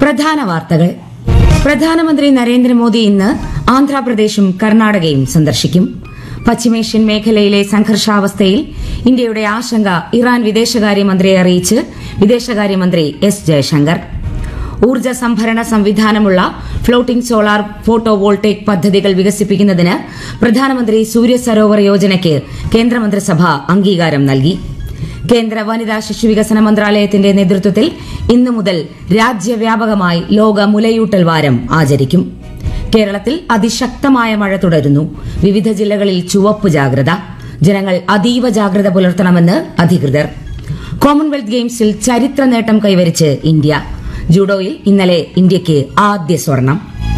പ്രധാന വാർത്തകൾ പ്രധാനമന്ത്രി നരേന്ദ്രമോദി ഇന്ന് ആന്ധ്രാപ്രദേശും കർണാടകയും സന്ദർശിക്കും പശ്ചിമേഷ്യൻ മേഖലയിലെ സംഘർഷാവസ്ഥയിൽ ഇന്ത്യയുടെ ആശങ്ക ഇറാൻ വിദേശകാര്യമന്ത്രിയെ അറിയിച്ച് വിദേശകാര്യമന്ത്രി എസ് ജയശങ്കർ ഊർജ്ജ സംഭരണ സംവിധാനമുള്ള ഫ്ലോട്ടിംഗ് സോളാർ ഫോട്ടോ വോൾട്ടേക് പദ്ധതികൾ വികസിപ്പിക്കുന്നതിന് പ്രധാനമന്ത്രി സൂര്യ സരോവർ യോജനയ്ക്ക് കേന്ദ്രമന്ത്രിസഭ അംഗീകാരം നൽകി കേന്ദ്ര വനിതാ ശിശുവികസന മന്ത്രാലയത്തിന്റെ നേതൃത്വത്തിൽ ഇന്നു മുതൽ രാജ്യവ്യാപകമായി ലോക മുലയൂട്ടൽ വാരം ആചരിക്കും കേരളത്തിൽ അതിശക്തമായ മഴ തുടരുന്നു വിവിധ ജില്ലകളിൽ ചുവപ്പ് ജാഗ്രത ജനങ്ങൾ അതീവ ജാഗ്രത പുലർത്തണമെന്ന് അധികൃതർ കോമൺവെൽത്ത് ഗെയിംസിൽ ചരിത്ര നേട്ടം കൈവരിച്ച് ഇന്ത്യ ജൂഡോയിൽ ഇന്നലെ ഇന്ത്യയ്ക്ക് ആദ്യ സ്വർണം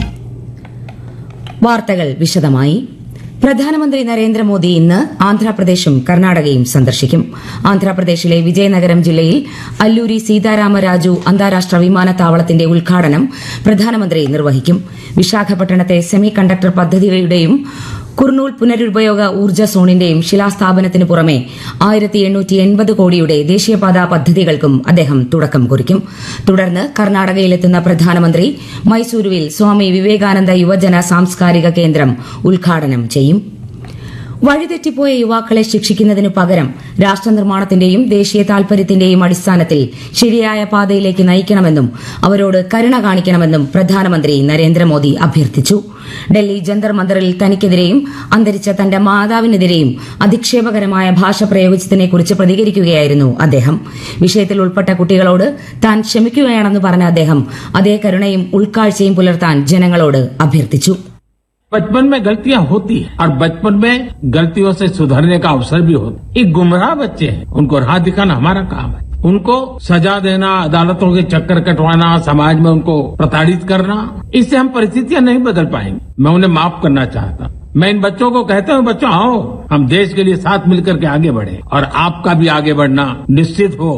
വാർത്തകൾ വിശദമായി പ്രധാനമന്ത്രി നരേന്ദ്രമോദി ഇന്ന് ആന്ധ്രാപ്രദേശും കർണാടകയും സന്ദർശിക്കും ആന്ധ്രാപ്രദേശിലെ വിജയനഗരം ജില്ലയിൽ അല്ലൂരി സീതാരാമരാജു അന്താരാഷ്ട്ര വിമാനത്താവളത്തിന്റെ ഉദ്ഘാടനം പ്രധാനമന്ത്രി നിർവഹിക്കും വിശാഖപട്ടണത്തെ സെമി കണ്ടക്ടർ പദ്ധതിയുടെയും കുർണൂൽ പുനരുപയോഗ ഊർജ്ജ സോണിന്റെയും ശിലാസ്ഥാപനത്തിന് പുറമെ ആയിരത്തി എണ്ണൂറ്റി എൺപത് കോടിയുടെ ദേശീയപാത പദ്ധതികൾക്കും അദ്ദേഹം തുടക്കം കുറിക്കും തുടർന്ന് കർണാടകയിലെത്തുന്ന പ്രധാനമന്ത്രി മൈസൂരുവിൽ സ്വാമി വിവേകാനന്ദ യുവജന സാംസ്കാരിക കേന്ദ്രം ഉദ്ഘാടനം ചെയ്യും വഴിതെറ്റിപ്പോയ യുവാക്കളെ ശിക്ഷിക്കുന്നതിനു പകരം രാഷ്ട്രനിർമ്മാണത്തിന്റെയും ദേശീയ താൽപര്യത്തിന്റെയും അടിസ്ഥാനത്തിൽ ശരിയായ പാതയിലേക്ക് നയിക്കണമെന്നും അവരോട് കരുണ കാണിക്കണമെന്നും പ്രധാനമന്ത്രി നരേന്ദ്രമോദി അഭ്യർത്ഥിച്ചു ഡൽഹി ജന്തർ മന്ദറിൽ തനിക്കെതിരെയും അന്തരിച്ച തന്റെ മാതാവിനെതിരെയും അധിക്ഷേപകരമായ ഭാഷ പ്രയോഗിച്ചതിനെക്കുറിച്ച് പ്രതികരിക്കുകയായിരുന്നു അദ്ദേഹം വിഷയത്തിൽ ഉൾപ്പെട്ട കുട്ടികളോട് താൻ ക്ഷമിക്കുകയാണെന്ന് പറഞ്ഞ അദ്ദേഹം അതേ കരുണയും ഉൾക്കാഴ്ചയും പുലർത്താൻ ജനങ്ങളോട് അഭ്യർത്ഥിച്ചു बचपन में गलतियां होती हैं और बचपन में गलतियों से सुधरने का अवसर भी होता है ये गुमराह बच्चे हैं उनको राह दिखाना हमारा काम है उनको सजा देना अदालतों के चक्कर कटवाना समाज में उनको प्रताड़ित करना इससे हम परिस्थितियां नहीं बदल पाएंगे मैं उन्हें माफ करना चाहता हूं मैं इन बच्चों को कहता हूं बच्चों आओ हम देश के लिए साथ मिलकर के आगे बढ़े और आपका भी आगे बढ़ना निश्चित हो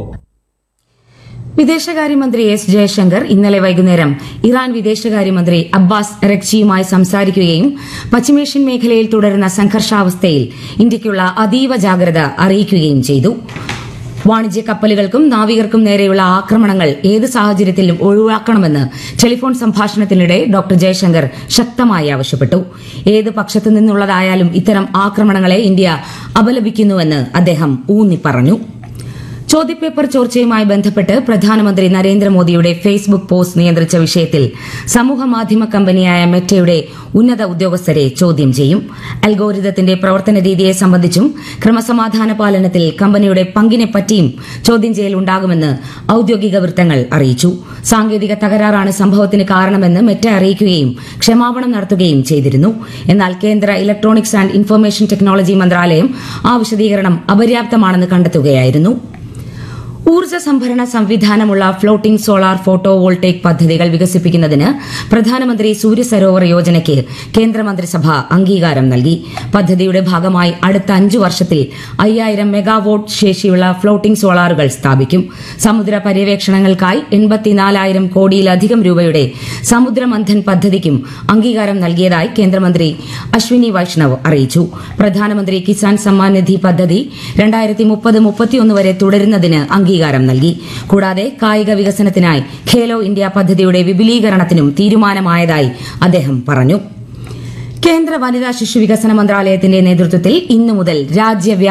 വിദേശകാര്യമന്ത്രി എസ് ജയശങ്കർ ഇന്നലെ വൈകുന്നേരം ഇറാൻ വിദേശകാര്യമന്ത്രി അബ്ബാസ് റെക്ചിയുമായി സംസാരിക്കുകയും പശ്ചിമേഷ്യൻ മേഖലയിൽ തുടരുന്ന സംഘർഷാവസ്ഥയിൽ ഇന്ത്യയ്ക്കുള്ള അതീവ ജാഗ്രത അറിയിക്കുകയും ചെയ്തു വാണിജ്യ കപ്പലുകൾക്കും നാവികർക്കും നേരെയുള്ള ആക്രമണങ്ങൾ ഏത് സാഹചര്യത്തിലും ഒഴിവാക്കണമെന്ന് ടെലിഫോൺ സംഭാഷണത്തിനിടെ ഡോക്ടർ ജയശങ്കർ ശക്തമായി ആവശ്യപ്പെട്ടു ഏത് പക്ഷത്തു നിന്നുള്ളതായാലും ഇത്തരം ആക്രമണങ്ങളെ ഇന്ത്യ അപലപിക്കുന്നുവെന്ന് അദ്ദേഹം ഊന്നി പറഞ്ഞു ചോദ്യപേപ്പർ ചോർച്ചയുമായി ബന്ധപ്പെട്ട് പ്രധാനമന്ത്രി നരേന്ദ്രമോദിയുടെ ഫേസ്ബുക്ക് പോസ്റ്റ് നിയന്ത്രിച്ച വിഷയത്തിൽ സമൂഹമാധ്യമ കമ്പനിയായ മെറ്റയുടെ ഉന്നത ഉദ്യോഗസ്ഥരെ ചോദ്യം ചെയ്യും അൽഗോരിതത്തിന്റെ പ്രവർത്തന രീതിയെ സംബന്ധിച്ചും ക്രമസമാധാന പാലനത്തിൽ കമ്പനിയുടെ പങ്കിനെപ്പറ്റിയും ചോദ്യം ചെയ്യൽ ഉണ്ടാകുമെന്ന് ഔദ്യോഗിക വൃത്തങ്ങൾ അറിയിച്ചു സാങ്കേതിക തകരാറാണ് സംഭവത്തിന് കാരണമെന്ന് മെറ്റ അറിയിക്കുകയും ക്ഷമാപണം നടത്തുകയും ചെയ്തിരുന്നു എന്നാൽ കേന്ദ്ര ഇലക്ട്രോണിക്സ് ആൻഡ് ഇൻഫർമേഷൻ ടെക്നോളജി മന്ത്രാലയം ആ വിശദീകരണം അപര്യാപ്തമാണെന്ന് കണ്ടെത്തുകയായിരുന്നു ഊർജ്ജ സംഭരണ സംവിധാനമുള്ള ഫ്ലോട്ടിംഗ് സോളാർ ഫോട്ടോ വോൾട്ടേക് പദ്ധതികൾ വികസിപ്പിക്കുന്നതിന് പ്രധാനമന്ത്രി സൂര്യ സരോവർ യോജനയ്ക്ക് കേന്ദ്രമന്ത്രിസഭ അംഗീകാരം നൽകി പദ്ധതിയുടെ ഭാഗമായി അടുത്ത അഞ്ചു വർഷത്തിൽ അയ്യായിരം മെഗാവോട്ട് ശേഷിയുള്ള ഫ്ലോട്ടിംഗ് സോളാറുകൾ സ്ഥാപിക്കും സമുദ്ര പര്യവേക്ഷണങ്ങൾക്കായി എൺപത്തിനാലായിരം കോടിയിലധികം രൂപയുടെ സമുദ്രമന്ഥൻ പദ്ധതിക്കും അംഗീകാരം നൽകിയതായി കേന്ദ്രമന്ത്രി അശ്വിനി വൈഷ്ണവ് അറിയിച്ചു പ്രധാനമന്ത്രി കിസാൻ സമ്മാൻ നിധി പദ്ധതി രണ്ടായിരത്തി മുപ്പത് മുപ്പത്തിയൊന്ന് വരെ തുടരുന്നതിന് അംഗീകാരം നൽകി കൂടാതെ കായിക വികസനത്തിനായി ഖേലോ ഇന്ത്യ പദ്ധതിയുടെ വിപുലീകരണത്തിനും തീരുമാനമായതായി അദ്ദേഹം പറഞ്ഞു കേന്ദ്ര വനിതാ ശിശു വികസന മന്ത്രാലയത്തിന്റെ നേതൃത്വത്തിൽ ഇന്നു മുതൽ രാജ്യവ്യാപക